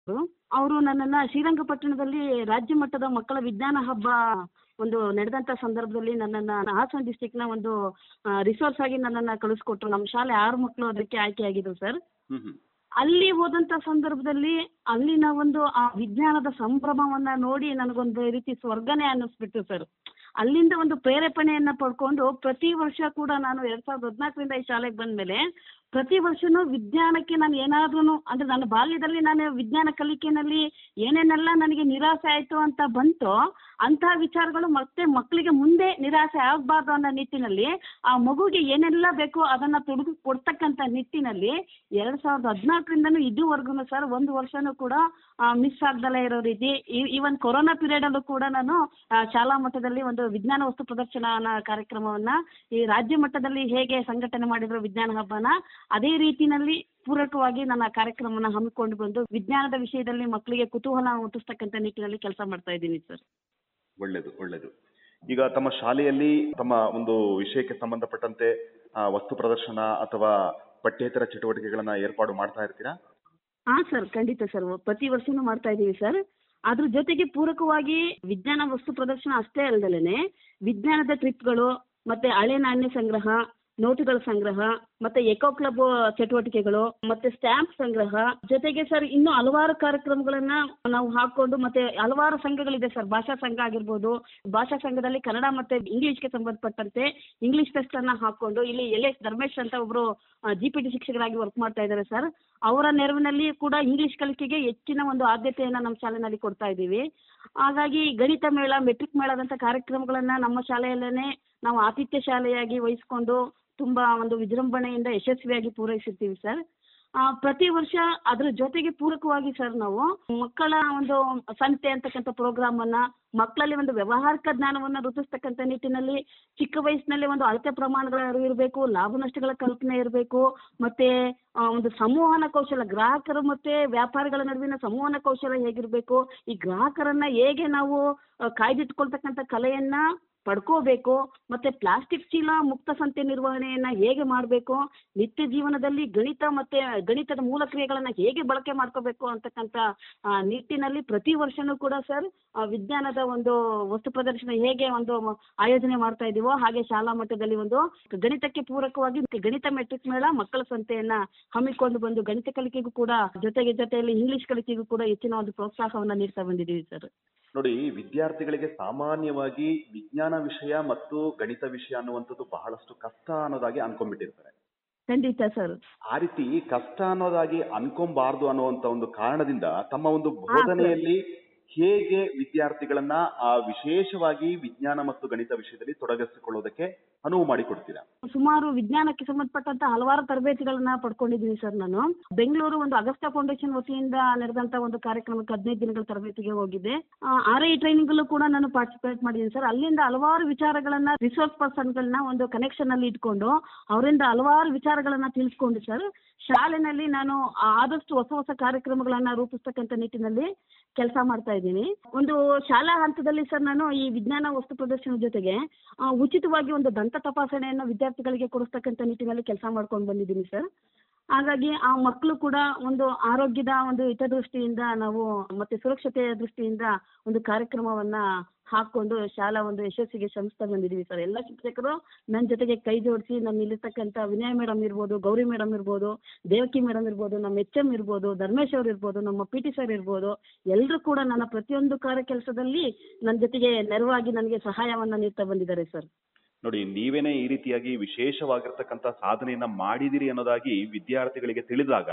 ಅವರು ನನ್ನನ್ನು ಶ್ರೀರಂಗಪಟ್ಟಣದಲ್ಲಿ ರಾಜ್ಯ ಮಟ್ಟದ ಮಕ್ಕಳ ವಿಜ್ಞಾನ ಹಬ್ಬ ಒಂದು ನಡೆದಂಥ ಸಂದರ್ಭದಲ್ಲಿ ನನ್ನನ್ನು ಹಾಸನ ಡಿಸ್ಟಿಕ್ನ ಒಂದು ರಿಸೋರ್ಸ್ ಆಗಿ ನನ್ನನ್ನು ಕಳಿಸ್ಕೊಟ್ರು ನಮ್ಮ ಶಾಲೆ ಆರು ಮಕ್ಕಳು ಅದಕ್ಕೆ ಆಯ್ಕೆಯಾಗಿದ್ದರು ಸರ್ ಹ್ಮ್ ಹ್ಮ್ ಅಲ್ಲಿ ಹೋದಂಥ ಸಂದರ್ಭದಲ್ಲಿ ಅಲ್ಲಿನ ಒಂದು ಆ ವಿಜ್ಞಾನದ ಸಂಭ್ರಮವನ್ನ ನೋಡಿ ನನಗೊಂದು ರೀತಿ ಸ್ವರ್ಗನೇ ಅನ್ನಿಸ್ಬಿಟ್ಟು ಸರ್ ಅಲ್ಲಿಂದ ಒಂದು ಪ್ರೇರೇಪಣೆಯನ್ನ ಪಡ್ಕೊಂಡು ಪ್ರತಿ ವರ್ಷ ಕೂಡ ನಾನು ಎರಡ್ ಸಾವಿರದ ಹದಿನಾಲ್ಕರಿಂದ ಈ ಶಾಲೆಗೆ ಬಂದ್ಮೇಲೆ ಪ್ರತಿ ವರ್ಷನೂ ವಿಜ್ಞಾನಕ್ಕೆ ನಾನು ಏನಾದ್ರೂ ಅಂದ್ರೆ ನನ್ನ ಬಾಲ್ಯದಲ್ಲಿ ನಾನು ವಿಜ್ಞಾನ ಕಲಿಕೆನಲ್ಲಿ ಏನೇನೆಲ್ಲ ನನಗೆ ನಿರಾಸೆ ಆಯಿತು ಅಂತ ಬಂತು ಅಂತಹ ವಿಚಾರಗಳು ಮತ್ತೆ ಮಕ್ಕಳಿಗೆ ಮುಂದೆ ನಿರಾಸೆ ಆಗಬಾರ್ದು ಅನ್ನೋ ನಿಟ್ಟಿನಲ್ಲಿ ಆ ಮಗುಗೆ ಏನೆಲ್ಲ ಬೇಕೋ ಅದನ್ನ ತೊಡಗು ಕೊಡ್ತಕ್ಕಂಥ ನಿಟ್ಟಿನಲ್ಲಿ ಎರಡ್ ಸಾವಿರದ ಹದಿನಾಲ್ಕರಿಂದನೂ ಇದುವರೆಗೂ ಸರ್ ಒಂದು ವರ್ಷನೂ ಕೂಡ ಮಿಸ್ ಆಗ್ದಲೇ ಇರೋ ರೀತಿ ಈವನ್ ಕೊರೋನಾ ಪೀರಿಯಡ್ ಅಲ್ಲೂ ಕೂಡ ನಾನು ಆ, ಶಾಲಾ ಮಟ್ಟದಲ್ಲಿ ಒಂದು ವಿಜ್ಞಾನ ವಸ್ತು ಪ್ರದರ್ಶನ ಅನ್ನೋ ಕಾರ್ಯಕ್ರಮವನ್ನ ಈ ರಾಜ್ಯ ಮಟ್ಟದಲ್ಲಿ ಹೇಗೆ ಸಂಘಟನೆ ಮಾಡಿದ್ರು ವಿಜ್ಞಾನ ಹಬ್ಬನ ಅದೇ ರೀತಿನಲ್ಲಿ ಪೂರಕವಾಗಿ ನನ್ನ ಕಾರ್ಯಕ್ರಮನ ಹಮ್ಮಿಕೊಂಡು ಬಂದು ವಿಜ್ಞಾನದ ವಿಷಯದಲ್ಲಿ ಮಕ್ಕಳಿಗೆ ಕುತೂಹಲ ಹುಟ್ಟಿಸ್ತಕ್ಕಂಥ ನಿಟ್ಟಿನಲ್ಲಿ ಕೆಲಸ ಮಾಡ್ತಾ ಇದ್ದೀನಿ ಸರ್ ಒಳ್ಳೇದು ಒಳ್ಳೇದು ಈಗ ತಮ್ಮ ಶಾಲೆಯಲ್ಲಿ ತಮ್ಮ ಒಂದು ವಿಷಯಕ್ಕೆ ಸಂಬಂಧಪಟ್ಟಂತೆ ಆ, ವಸ್ತು ಪ್ರದರ್ಶನ ಅಥವಾ ಪಠ್ಯೇತರ ಚಟುವಟಿಕೆಗಳನ್ನ ಏರ್ಪಾಡು ಮಾಡ್ತಾ ಇರ್ತೀರಾ ಹಾಂ ಸರ್ ಖಂಡಿತ ಸರ್ ಪ್ರತಿ ವರ್ಷನೂ ಮಾಡ್ತಾ ಇದ್ದೀವಿ ಸರ್ ಅದ್ರ ಜೊತೆಗೆ ಪೂರಕವಾಗಿ ವಿಜ್ಞಾನ ವಸ್ತು ಪ್ರದರ್ಶನ ಅಷ್ಟೇ ಅಲ್ಲದಲೇ ವಿಜ್ಞಾನದ ಟ್ರಿಪ್ಗಳು ಮತ್ತೆ ಹಳೆ ನಾಣ್ಯ ಸಂಗ್ರಹ ನೋಟುಗಳ ಸಂಗ್ರಹ ಮತ್ತೆ ಎಕೋ ಕ್ಲಬ್ ಚಟುವಟಿಕೆಗಳು ಮತ್ತೆ ಸ್ಟ್ಯಾಂಪ್ ಸಂಗ್ರಹ ಜೊತೆಗೆ ಸರ್ ಇನ್ನು ಹಲವಾರು ಕಾರ್ಯಕ್ರಮಗಳನ್ನ ನಾವು ಹಾಕೊಂಡು ಮತ್ತೆ ಹಲವಾರು ಸಂಘಗಳಿದೆ ಸರ್ ಭಾಷಾ ಸಂಘ ಆಗಿರ್ಬೋದು ಭಾಷಾ ಸಂಘದಲ್ಲಿ ಕನ್ನಡ ಮತ್ತೆ ಇಂಗ್ಲಿಷ್ಗೆ ಸಂಬಂಧಪಟ್ಟಂತೆ ಇಂಗ್ಲಿಷ್ ಫೆಸ್ಟ್ ಅನ್ನ ಹಾಕೊಂಡು ಇಲ್ಲಿ ಎಲ್ ಎಸ್ ಧರ್ಮೇಶ್ ಅಂತ ಒಬ್ರು ಜಿ ಪಿ ಟಿ ಶಿಕ್ಷಕರಾಗಿ ವರ್ಕ್ ಮಾಡ್ತಾ ಇದ್ದಾರೆ ಸರ್ ಅವರ ನೆರವಿನಲ್ಲಿ ಕೂಡ ಇಂಗ್ಲಿಷ್ ಕಲಿಕೆಗೆ ಹೆಚ್ಚಿನ ಒಂದು ಆದ್ಯತೆಯನ್ನು ನಮ್ಮ ಶಾಲೆನಲ್ಲಿ ಕೊಡ್ತಾ ಇದ್ದೀವಿ ಹಾಗಾಗಿ ಗಣಿತ ಮೇಳ ಮೆಟ್ರಿಕ್ ಮೇಳದಂಥ ಕಾರ್ಯಕ್ರಮಗಳನ್ನ ನಮ್ಮ ಶಾಲೆಯಲ್ಲೇ ನಾವು ಆತಿಥ್ಯ ಶಾಲೆಯಾಗಿ ವಹಿಸ್ಕೊಂಡು ತುಂಬಾ ಒಂದು ವಿಜೃಂಭಣೆಯಿಂದ ಯಶಸ್ವಿಯಾಗಿ ಪೂರೈಸುತ್ತೀವಿ ಸರ್ ಆ, ಪ್ರತಿ ವರ್ಷ ಅದ್ರ ಜೊತೆಗೆ ಪೂರಕವಾಗಿ ಸರ್ ನಾವು ಮಕ್ಕಳ ಒಂದು ಸಂತೆ ಅಂತಕ್ಕಂಥ ಪ್ರೋಗ್ರಾಮ್ ಅನ್ನ ಮಕ್ಕಳಲ್ಲಿ ಒಂದು ವ್ಯವಹಾರಿಕ ಜ್ಞಾನವನ್ನ ರೂಪಿಸ್ತಕ್ಕಂಥ ನಿಟ್ಟಿನಲ್ಲಿ ಚಿಕ್ಕ ವಯಸ್ಸಿನಲ್ಲಿ ಒಂದು ಅಳತೆ ಪ್ರಮಾಣಗಳ ಅರಿವು ಇರಬೇಕು ಲಾಭ ನಷ್ಟಗಳ ಕಲ್ಪನೆ ಇರಬೇಕು ಮತ್ತೆ ಆ, ಒಂದು ಸಂವಹನ ಕೌಶಲ ಗ್ರಾಹಕರು ಮತ್ತೆ ವ್ಯಾಪಾರಿಗಳ ನಡುವಿನ ಸಂವಹನ ಕೌಶಲ ಹೇಗಿರಬೇಕು ಈ ಗ್ರಾಹಕರನ್ನ ಹೇಗೆ ನಾವು ಆ, ಕಾಯ್ದಿಟ್ಕೊಳ್ತಕ್ಕಂಥ ಕಲೆಯನ್ನ ಪಡ್ಕೋಬೇಕು ಮತ್ತೆ ಪ್ಲಾಸ್ಟಿಕ್ ಚೀಲ ಮುಕ್ತ ಸಂತೆ ನಿರ್ವಹಣೆಯನ್ನ ಹೇಗೆ ಮಾಡಬೇಕು ನಿತ್ಯ ಜೀವನದಲ್ಲಿ ಗಣಿತ ಮತ್ತೆ ಗಣಿತದ ಮೂಲ ಕ್ರಿಯೆಗಳನ್ನ ಹೇಗೆ ಬಳಕೆ ಮಾಡ್ಕೋಬೇಕು ಅಂತಕ್ಕಂಥ ಆ, ನಿಟ್ಟಿನಲ್ಲಿ ಪ್ರತಿ ವರ್ಷನೂ ಕೂಡ ಸರ್ ಆ, ವಿಜ್ಞಾನದ ಒಂದು ವಸ್ತು ಪ್ರದರ್ಶನ ಹೇಗೆ ಒಂದು ಮ- ಆಯೋಜನೆ ಮಾಡ್ತಾ ಇದೀವೋ ಹಾಗೆ ಶಾಲಾ ಮಟ್ಟದಲ್ಲಿ ಒಂದು ಗಣಿತಕ್ಕೆ ಪೂರಕವಾಗಿ ಗಣಿತ ಮೆಟ್ರಿಕ್ ಮೇಳ ಮಕ್ಕಳ ಸಂತೆಯನ್ನ ಹಮ್ಮಿಕೊಂಡು ಬಂದು ಗಣಿತ ಕಲಿಕೆಗೂ ಕೂಡ ಜೊತೆಗೆ ಜೊತೆಯಲ್ಲಿ ಇಂಗ್ಲಿಷ್ ಕಲಿಕೆಗೂ ಕೂಡ ಹೆಚ್ಚಿನ ಒಂದು ಪ್ರೋತ್ಸಾಹವನ್ನ ನೀಡ್ತಾ ಬಂದಿದ್ದೀವಿ ಸರ್ ನೋಡಿ ವಿದ್ಯಾರ್ಥಿಗಳಿಗೆ ಸಾಮಾನ್ಯವಾಗಿ ವಿಜ್ಞಾನ ವಿಷಯ ಮತ್ತು ಗಣಿತ ವಿಷಯ ಅನ್ನುವಂಥದ್ದು ಬಹಳಷ್ಟು ಕಷ್ಟ ಅನ್ನೋದಾಗಿ ಅನ್ಕೊಂಡ್ಬಿಟ್ಟಿರ್ತಾರೆ ಖಂಡಿತ ಸರ್ ಆ ರೀತಿ ಕಷ್ಟ ಅನ್ನೋದಾಗಿ ಅನ್ಕೊಂಬಾರ್ದು ಅನ್ನುವಂತ ಒಂದು ಕಾರಣದಿಂದ ತಮ್ಮ ಒಂದು ಬೋಧನೆಯಲ್ಲಿ ಹೇಗೆ ವಿದ್ಯಾರ್ಥಿಗಳನ್ನ ಆ ವಿಶೇಷವಾಗಿ ವಿಜ್ಞಾನ ಮತ್ತು ಗಣಿತ ವಿಷಯದಲ್ಲಿ ತೊಡಗಿಸಿಕೊಳ್ಳೋದಕ್ಕೆ ಅನುವು ಮಾಡಿಕೊಡ್ತೀರಾ ಸುಮಾರು ವಿಜ್ಞಾನಕ್ಕೆ ಸಂಬಂಧಪಟ್ಟಂತ ಹಲವಾರು ತರಬೇತಿಗಳನ್ನ ಪಡ್ಕೊಂಡಿದ್ದೀನಿ ಸರ್ ನಾನು ಬೆಂಗಳೂರು ಒಂದು ಅಗಸ್ಟಾ ಫೌಂಡೇಶನ್ ವತಿಯಿಂದ ನಡೆದಂತ ಒಂದು ಕಾರ್ಯಕ್ರಮಕ್ಕೆ ಹದಿನೈದು ದಿನಗಳ ತರಬೇತಿಗೆ ಹೋಗಿದ್ದೆ ಆರ್ ಐ ಟ್ರೈನಿಂಗ್ ಅಲ್ಲೂ ಕೂಡ ನಾನು ಪಾರ್ಟಿಸಿಪೇಟ್ ಮಾಡಿದ್ದೀನಿ ಸರ್ ಅಲ್ಲಿಂದ ಹಲವಾರು ವಿಚಾರಗಳನ್ನ ರಿಸೋರ್ಸ್ ಪರ್ಸನ್ಗಳನ್ನ ಒಂದು ಕನೆಕ್ಷನ್ ಅಲ್ಲಿ ಇಟ್ಕೊಂಡು ಅವರಿಂದ ಹಲವಾರು ವಿಚಾರಗಳನ್ನ ತಿಳಿಸ್ಕೊಂಡು ಸರ್ ಶಾಲೆನಲ್ಲಿ ನಾನು ಆದಷ್ಟು ಹೊಸ ಹೊಸ ಕಾರ್ಯಕ್ರಮಗಳನ್ನ ರೂಪಿಸ್ತಕ್ಕಂಥ ನಿಟ್ಟಿನಲ್ಲಿ ಕೆಲಸ ಮಾಡ್ತಾ ಇದ್ದೀನಿ ಒಂದು ಶಾಲಾ ಹಂತದಲ್ಲಿ ಸರ್ ನಾನು ಈ ವಿಜ್ಞಾನ ವಸ್ತು ಪ್ರದರ್ಶನ ಜೊತೆಗೆ ಆ, ಉಚಿತವಾಗಿ ಒಂದು ದಂತ ತಪಾಸಣೆಯನ್ನು ವಿದ್ಯಾರ್ಥಿಗಳಿಗೆ ಕೊಡಿಸ್ತಕ್ಕಂಥ ನಿಟ್ಟಿನಲ್ಲಿ ಕೆಲಸ ಮಾಡ್ಕೊಂಡು ಬಂದಿದ್ದೀನಿ ಸರ್ ಹಾಗಾಗಿ ಆ ಮಕ್ಕಳು ಕೂಡ ಒಂದು ಆರೋಗ್ಯದ ಒಂದು ಹಿತದೃಷ್ಟಿಯಿಂದ ನಾವು ಮತ್ತೆ ಸುರಕ್ಷತೆಯ ದೃಷ್ಟಿಯಿಂದ ಒಂದು ಕಾರ್ಯಕ್ರಮವನ್ನ ಹಾಕೊಂಡು ಶಾಲಾ ಒಂದು ಯಶಸ್ಸಿಗೆ ಶ್ರಮಿಸ್ತಾ ಬಂದಿದ್ದೀವಿ ಸರ್ ಎಲ್ಲ ಶಿಕ್ಷಕರು ನನ್ನ ಜೊತೆಗೆ ಕೈ ಜೋಡಿಸಿ ನಮ್ಮ ಇಲ್ಲಿರ್ತಕ್ಕಂಥ ವಿನಯ್ ಮೇಡಮ್ ಇರ್ಬೋದು ಗೌರಿ ಮೇಡಮ್ ಇರ್ಬೋದು ದೇವಕಿ ಮೇಡಮ್ ಇರ್ಬೋದು ನಮ್ಮ ಎಚ್ ಎಂ ಇರ್ಬೋದು ಧರ್ಮೇಶ್ ಅವ್ರು ಇರ್ಬೋದು ನಮ್ಮ ಪಿ ಟಿ ಸರ್ ಇರ್ಬೋದು ಎಲ್ಲರೂ ಕೂಡ ನನ್ನ ಪ್ರತಿಯೊಂದು ಕಾರ್ಯ ಕೆಲಸದಲ್ಲಿ ನನ್ನ ಜೊತೆಗೆ ನೆರವಾಗಿ ನನಗೆ ಸಹಾಯವನ್ನ ನೀಡ್ತಾ ಬಂದಿದ್ದಾರೆ ಸರ್ ನೋಡಿ ನೀವೇನೇ ಈ ರೀತಿಯಾಗಿ ವಿಶೇಷವಾಗಿರ್ತಕ್ಕಂಥ ಸಾಧನೆಯನ್ನ ಮಾಡಿದಿರಿ ಅನ್ನೋದಾಗಿ ವಿದ್ಯಾರ್ಥಿಗಳಿಗೆ ತಿಳಿದಾಗ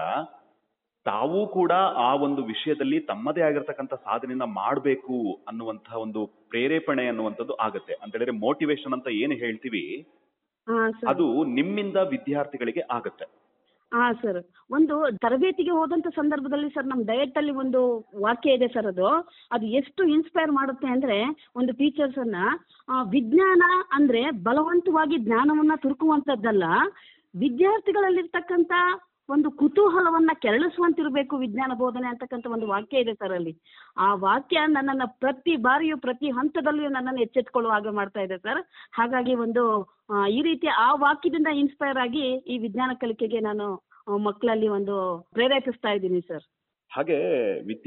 ತಾವೂ ಕೂಡ ಆ ಒಂದು ವಿಷಯದಲ್ಲಿ ತಮ್ಮದೇ ಆಗಿರ್ತಕ್ಕಂಥ ಸಾಧನೆಯನ್ನ ಮಾಡಬೇಕು ಅನ್ನುವಂತಹ ಒಂದು ಪ್ರೇರೇಪಣೆ ಅನ್ನುವಂಥದ್ದು ಆಗತ್ತೆ ಅಂತ ಹೇಳಿದ್ರೆ ಮೋಟಿವೇಶನ್ ಅಂತ ಏನು ಹೇಳ್ತೀವಿ ಹಾಂ ಸರ್ ಅದು ನಿಮ್ಮಿಂದ ವಿದ್ಯಾರ್ಥಿಗಳಿಗೆ ಆಗತ್ತೆ ಹಾಂ ಸರ್ ಒಂದು ತರಬೇತಿಗೆ ಹೋದಂಥ ಸಂದರ್ಭದಲ್ಲಿ ಸರ್ ನಮ್ಮ ಡಯಟಲ್ಲಿ ಒಂದು ವಾಕ್ಯ ಇದೆ ಸರ್ ಅದು ಅದು ಎಷ್ಟು ಇನ್ಸ್ಪೈರ್ ಮಾಡುತ್ತೆ ಅಂದರೆ ಒಂದು ಟೀಚರ್ಸನ್ನು ವಿಜ್ಞಾನ ಅಂದರೆ ಬಲವಂತವಾಗಿ ಜ್ಞಾನವನ್ನು ತುರುಕುವಂಥದ್ದಲ್ಲ ವಿದ್ಯಾರ್ಥಿಗಳಲ್ಲಿರ್ತಕ್ಕಂಥ ಒಂದು ಕುತೂಹಲವನ್ನ ಕೆರಳಿಸುವಂತಿರಬೇಕು ವಿಜ್ಞಾನ ಬೋಧನೆ ಅಂತಕ್ಕಂಥ ಒಂದು ವಾಕ್ಯ ಇದೆ ಸರ್ ಅಲ್ಲಿ ಆ ವಾಕ್ಯ ನನ್ನನ್ನು ಪ್ರತಿ ಬಾರಿಯೂ ಪ್ರತಿ ಹಂತದಲ್ಲಿಯೂ ನನ್ನನ್ನು ಎಚ್ಚೆತ್ತುಕೊಳ್ಳುವ ಹಾಗೆ ಮಾಡ್ತಾ ಇದೆ ಸರ್ ಹಾಗಾಗಿ ಒಂದು ಆ, ಈ ರೀತಿ ಆ ವಾಕ್ಯದಿಂದ ಇನ್ಸ್ಪೈರ್ ಆಗಿ ಈ ವಿಜ್ಞಾನ ಕಲಿಕೆಗೆ ನಾನು ಆ, ಮಕ್ಕಳಲ್ಲಿ ಒಂದು ಪ್ರೇರೇಪಿಸ್ತಾ ಇದ್ದೀನಿ ಸರ್ ಹಾಗೆ ವಿದ್ಯಾರ್ಥಿ